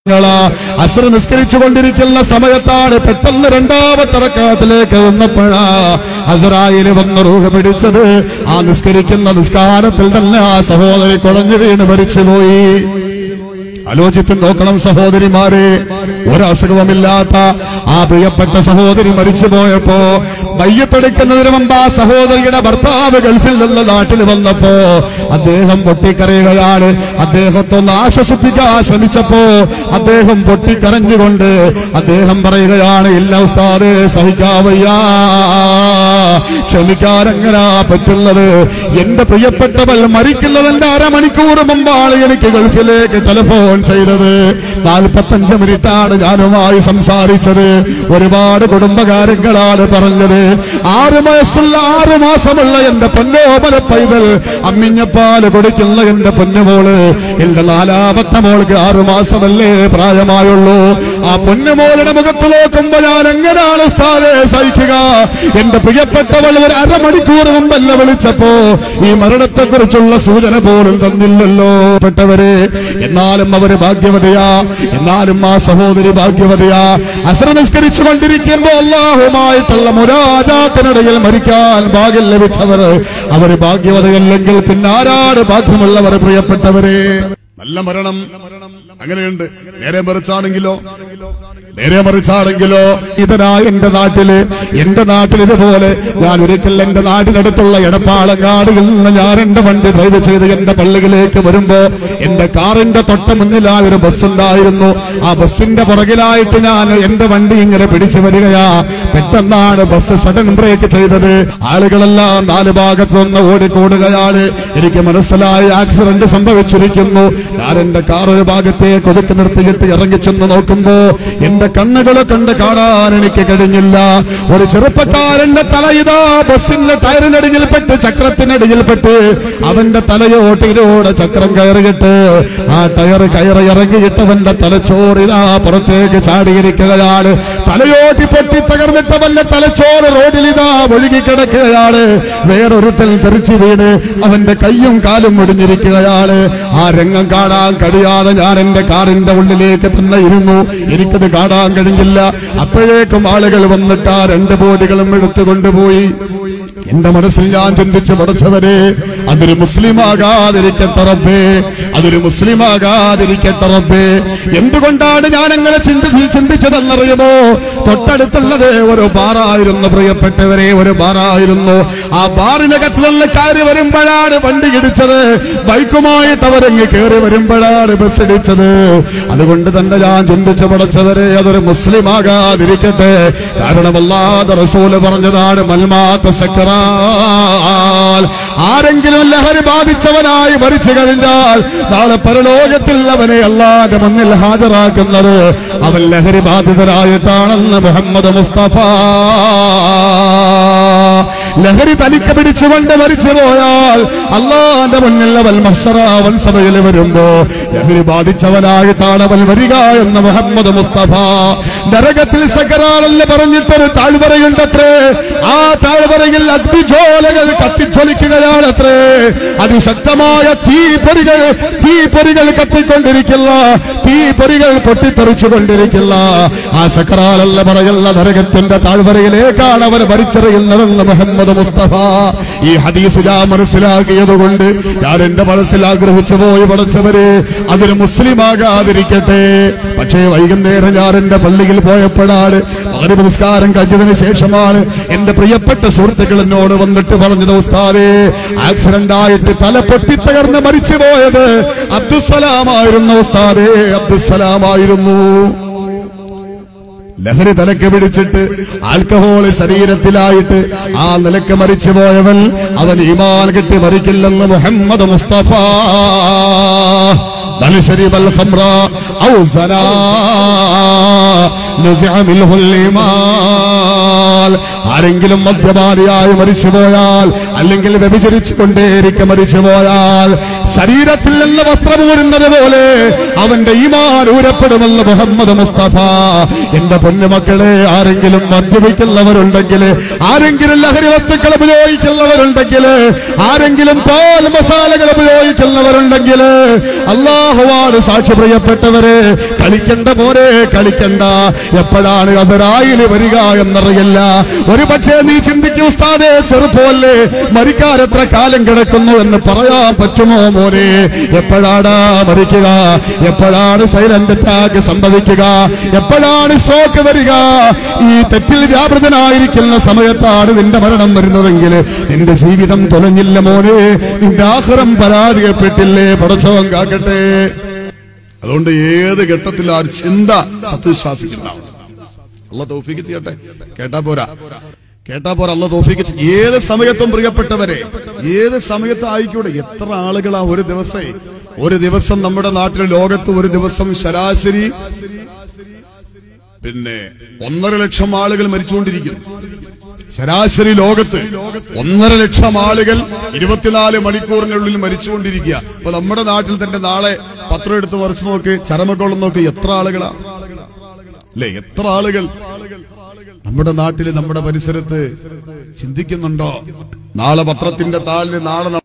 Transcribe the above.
നിങ്ങളാ അസ്ര നിസ്കരിച്ചു കൊണ്ടിരിക്കുന്ന സമയത്താണ് പെട്ടെന്ന് രണ്ടാമത്തെ റക്കാത്തിലേക്ക് വന്നപ്പോഴാ അസറായില് വന്ന് റൂഹ പിടിച്ചത് ആ നിസ്കരിക്കുന്ന നിസ്കാരത്തിൽ തന്നെ ആ സഹോദരി കുളഞ്ഞു വീണ് മരിച്ചുപോയി ആലോചിച്ച് നോക്കണം സഹോദരിമാരെ ഒരസുഖവുമില്ലാത്ത ആ പ്രിയപ്പെട്ട സഹോദരി മരിച്ചു പോയപ്പോ മയ്യത്തെടുക്കുന്നതിന് മുമ്പ് ആ സഹോദരിയുടെ ഭർത്താവ് ഗൾഫിൽ നിന്ന് നാട്ടിൽ വന്നപ്പോ അദ്ദേഹം പൊട്ടിക്കരയുകയാണ് അദ്ദേഹത്തൊന്ന് ആശ്വസിപ്പിക്കാൻ ശ്രമിച്ചപ്പോ അദ്ദേഹം പൊട്ടിക്കരഞ്ഞുകൊണ്ട് അദ്ദേഹം പറയുകയാണ് ഇല്ല ഉസ്താദ് സഹിക്കാവയ്യാ ക്ഷമിക്കാൻ എങ്ങനാ പറ്റുന്നത് എന്റെ പ്രിയപ്പെട്ടവൾ മരിക്കുന്നതിന്റെ അരമണിക്കൂർ മുമ്പാണ് എനിക്ക് ഗൾഫിലേക്ക് ടെലിഫോൺ ചെയ്തത് നാൽപ്പത്തഞ്ച് മിനിറ്റാണ് ഞാനുമായി സംസാരിച്ചത് ഒരുപാട് കുടുംബകാര്യങ്ങളാണ് പറഞ്ഞത് ആറ് വയസ്സുള്ള ആറ് മാസമുള്ള എന്റെ പൊന്നോമല പൈതൽ അമ്മിഞ്ഞപ്പാല് കൊടുക്കുന്ന എന്റെ പൊന്നുമോള് എന്റെ നാലാമത്തെ മോൾക്ക് ആറു മാസമല്ലേ പ്രായമായുള്ളൂ ആ പൊന്നുമോളുടെ മുഖത്ത് നോക്കുമ്പോ ഞാൻ എങ്ങനെയാണ് സ്ഥാനെ സഹിക്കുക എന്റെ പ്രിയപ്പെട്ടവൾ ഒരു അരമണിക്കൂർ മുമ്പല്ല വിളിച്ചപ്പോ ഈ മരണത്തെ കുറിച്ചുള്ള സൂചന പോലും തന്നില്ലല്ലോ പെട്ടവരെ എന്നാലും അവര് ഭാഗ്യവതയാ എന്നാലും ആ സഹോദരി ഭാഗ്യവതയാ അസ്ര നിസ്കരിച്ചു കൊണ്ടിരിക്കുമ്പോ അള്ളാഹുമായിട്ടുള്ള മുരാജാത്തിനിടയിൽ മരിക്കാൻ ഭാഗ്യം ലഭിച്ചവർ അവര് ഭാഗ്യവതയല്ലെങ്കിൽ പിന്നെ ആരാണ് ഭാഗ്യമുള്ളവർ പ്രിയപ്പെട്ടവരെ നല്ല മരണം അങ്ങനെയുണ്ട് നേരെ മറിച്ചാണെങ്കിലോ നേരെ മറിച്ചാണെങ്കിലോ ഇതനാ എന്റെ നാട്ടില് എന്റെ നാട്ടിൽ ഇതുപോലെ ഞാൻ ഒരിക്കൽ എന്റെ നാടിനടുത്തുള്ള എടപ്പാളങ്ങാടുകളിൽ നിന്ന് ഞാൻ എന്റെ വണ്ടി ഡ്രൈവ് ചെയ്ത് എന്റെ പള്ളിയിലേക്ക് വരുമ്പോ എന്റെ കാറിന്റെ തൊട്ട് മുന്നിലായി ഒരു ബസ് ഉണ്ടായിരുന്നു ആ ബസ്സിന്റെ പുറകിലായിട്ട് ഞാൻ എന്റെ വണ്ടി ഇങ്ങനെ പിടിച്ചു വരികയാ പെട്ടെന്നാണ് ബസ് സഡൻ ബ്രേക്ക് ചെയ്തത് ആളുകളെല്ലാം നാല് ഭാഗത്തു നിന്ന് ഓടിക്കൂടുകയാണ് എനിക്ക് മനസ്സിലായി ആക്സിഡന്റ് സംഭവിച്ചിരിക്കുന്നു ഞാൻ എന്റെ കാർ ഒരു ഭാഗത്തേക്ക് ഒതുക്കി നിർത്തിയിട്ട് ഇറങ്ങിച്ചെന്ന് നോക്കുമ്പോ എന്റെ കണ്ണുകളെ കണ്ട് കാണാൻ എനിക്ക് കഴിഞ്ഞില്ല ഒരു ചെറുപ്പക്കാരന്റെ തല ഇതാ ബസ്സിന്റെ ടയറിനടിയിൽപ്പെട്ട് ചക്രത്തിനടിയിൽപ്പെട്ട് അവന്റെ തലയോട്ടിലൂടെ ചക്രം കയറിയിട്ട് ആ ടയർ കയറി ഇറങ്ങിയിട്ടവന്റെ തലച്ചോറിതാ പുറത്തേക്ക് ചാടിയിരിക്കുകയാണ് തലയോട്ടി പൊട്ടി തകർന്നിട്ടവന്റെ തലച്ചോറ് റോഡിലിതാ ഒഴുകിക്കിടക്കുകയാണ് വേറൊരുത്തൽ തെറിച്ചു വീണ് അവന്റെ കയ്യും കാലും ഒടിഞ്ഞിരിക്കുകയാണ് ആ രംഗം കാണാൻ കഴിയാതെ ഞാൻ എന്റെ കാറിന്റെ ഉള്ളിലേക്ക് തന്നെ ഇരുന്നു എനിക്കത് കാണാൻ കഴിഞ്ഞില്ല അപ്പോഴേക്കും ആളുകൾ വന്നിട്ട് ആ രണ്ട് ബോഡികളും എടുത്തു കൊണ്ടുപോയി എന്റെ മനസ്സിൽ ഞാൻ ചിന്തിച്ചു പഠിച്ചവരെ അതൊരു മുസ്ലിം ആകാതിരിക്കട്ടെ റബ്ബേ അതൊരു മുസ്ലിം ആകാതിരിക്കട്ടെ റബ്ബേ എന്തുകൊണ്ടാണ് ഞാൻ അങ്ങനെ ചിന്തിച്ച് ചിന്തിച്ചതെന്നറിയുമോ തൊട്ടടുത്തുള്ളത് ഒരു ബാറായിരുന്നു പ്രിയപ്പെട്ടവരെ ഒരു ബാറായിരുന്നു ആ ബാറിനകത്ത് നിന്ന് കയറി വരുമ്പോഴാണ് വണ്ടി ഇടിച്ചത് ബൈക്കുമായിട്ട് അവരങ്ങ് കയറി വരുമ്പോഴാണ് ബസ് ഇടിച്ചത് അതുകൊണ്ട് തന്നെ ഞാൻ ചിന്തിച്ചു പഠിച്ചവരെ അതൊരു മുസ്ലിം ആകാതിരിക്കട്ടെ കാരണം അല്ലാതെ റസൂല് പറഞ്ഞതാണ് മൽമാത്ത സക്കറാൽ ആരെങ്കിലും ലഹരി ബാധിച്ചവനായി മരിച്ചു കഴിഞ്ഞാൽ നാളെ പരലോകത്തിൽ അവനെ അല്ലാതെ മുന്നിൽ ഹാജരാക്കുന്നത് അവൻ ലഹരി ബാധിതരായിട്ടാണെന്ന് മുഹമ്മദ് മുസ്തഫ ലഹരി തലിക്ക പിടിച്ചുകൊണ്ട് മരിച്ചു പോയാൽ അള്ളാന്റെ മുന്നിൽ അവൻ മഷറാവൻ സഭയിൽ വരുമ്പോ ലഹരി ബാധിച്ചവനായിട്ടാണ് അവൻ വരിക എന്ന് മുഹമ്മദ് മുസ്തഫ നരകത്തിൽ സകരാളെന്ന് പറഞ്ഞിട്ടൊരു താഴ്വരയുണ്ടത്രേ ആ താഴ്വരയിൽ അഗ്നിജോലകൾ കത്തിച്ചൊലിക്കുകയാണത്രേ അതിശക്തമായ തീപ്പൊരികൾ തീപ്പൊരികൾ കത്തിക്കൊണ്ടിരിക്കില്ല തീപ്പൊരികൾ പൊട്ടിത്തെറിച്ചു കൊണ്ടിരിക്കില്ല ആ സക്കറാലല്ല പറയുന്ന നരകത്തിന്റെ താഴ്വരയിലേക്കാണ് അവർ വലിച്ചെറിയുന്നതെന്ന് മുഹമ്മദ് മുസ്തഫ ഈ ഹദീസ് ഞാൻ മനസ്സിലാക്കിയത് കൊണ്ട് ഞാൻ എന്റെ മനസ്സിൽ ആഗ്രഹിച്ചു പോയി പഠിച്ചവരെ അതൊരു മുസ്ലിം ആകാതിരിക്കട്ടെ പക്ഷേ വൈകുന്നേരം ഞാൻ എന്റെ പള്ളിയിൽ പോയപ്പോഴാണ് മകര നിസ്കാരം കഴിഞ്ഞതിന് ശേഷമാണ് എന്റെ പ്രിയപ്പെട്ട സുഹൃത്തുക്കൾ എന്നോട് വന്നിട്ട് പറഞ്ഞത് ഉസ്താദേ ആക്സിഡന്റ് ആയിട്ട് തല പൊട്ടിത്തകർന്ന് മരിച്ചു പോയത് അബ്ദുസലാമായിരുന്നു ഉസ്താദേ അബ്ദുസലാമായിരുന്നു ലഹരി തലക്ക് പിടിച്ചിട്ട് ആൽക്കഹോള് ശരീരത്തിലായിട്ട് ആ നിലക്ക് മരിച്ചു പോയവൻ അവൻ ഈമാൻ കെട്ടി മരിക്കില്ലെന്ന് മുഹമ്മദ് മുസ്തഫ بل شرب الخمر أو زنا نزع منه الإيمان ആരെങ്കിലും മദ്യപാനിയായി മരിച്ചുപോയാൽ അല്ലെങ്കിൽ വ്യഭിചരിച്ചു കൊണ്ടേയിരിക്കെ മരിച്ചുപോയാൽ ശരീരത്തിൽ നിന്ന് വസ്ത്രം ഊരുന്നത് പോലെ അവന്റെ ഈമാൻ ഊരപ്പെടുമെന്ന് മുഹമ്മദ് മുസ്തഫ എന്റെ പൊന്നുമക്കളെ ആരെങ്കിലും മദ്യപിക്കുന്നവരുണ്ടെങ്കിൽ ആരെങ്കിലും ലഹരി വസ്തുക്കൾ ഉപയോഗിക്കുന്നവരുണ്ടെങ്കിൽ ആരെങ്കിലും പാൽ മസാലകൾ ഉപയോഗിക്കുന്നവരുണ്ടെങ്കിൽ അള്ളാഹുവാണ് സാക്ഷി പ്രിയപ്പെട്ടവരെ കളിക്കണ്ട പോലെ കളിക്കണ്ട എപ്പോഴാണ് അസരായില് വരിക എന്നറിയില്ല ഒരു പക്ഷേ നീ ചിന്തിക്കും ഉസ്താദേ ചെറുപ്പമല്ലേ മരിക്കാൻ എത്ര കാലം കിടക്കുന്നു എന്ന് പറയാൻ പറ്റുമോ മോനെ എപ്പോഴാണ് മരിക്കുക എപ്പോഴാണ് സൈലന്റ് അറ്റാക്ക് സംഭവിക്കുക എപ്പോഴാണ് സ്ട്രോക്ക് വരിക ഈ തെറ്റിൽ വ്യാപൃതനായിരിക്കുന്ന സമയത്താണ് നിന്റെ മരണം വരുന്നതെങ്കിൽ നിന്റെ ജീവിതം തുലഞ്ഞില്ല മോനെ നിന്റെ ആഹ്റം പരാജയപ്പെട്ടില്ലേ പടച്ചവൻ കാക്കട്ടെ അതുകൊണ്ട് ഏത് ഘട്ടത്തിൽ ആ ഒരു ചിന്ത സത്യവിശ്വാസിക്കുണ്ടാവും അല്ല തോഫിക്ക് ചെയ്യട്ടെ കേട്ടാ പോരാ കേട്ടാ പോരാ അല്ല തോഫിക്ക് ചെയ്യ- ഏത് സമയത്തും പ്രിയപ്പെട്ടവരെ ഏത് സമയത്തും ആയിക്കൂടെ എത്ര ആളുകളാ ഒരു ദിവസം ഒരു ദിവസം നമ്മുടെ നാട്ടിലെ ലോകത്ത് ഒരു ദിവസം ശരാശരി പിന്നെ ഒന്നര ലക്ഷം ആളുകൾ മരിച്ചുകൊണ്ടിരിക്കുന്നു ശരാശരി ലോകത്ത് ഒന്നര ലക്ഷം ആളുകൾ ഇരുപത്തിനാല് മണിക്കൂറിനുള്ളിൽ മരിച്ചുകൊണ്ടിരിക്കുക അപ്പൊ നമ്മുടെ നാട്ടിൽ തന്നെ നാളെ പത്രം എടുത്ത് മറിച്ചു നോക്ക് ചരമക്കോളം നോക്ക് എത്ര ആളുകളാ അല്ലേ എത്ര ആളുകൾ നമ്മുടെ നാട്ടില് നമ്മുടെ പരിസരത്ത് ചിന്തിക്കുന്നുണ്ടോ നാളെ പത്രത്തിന്റെ താളില് നാളെ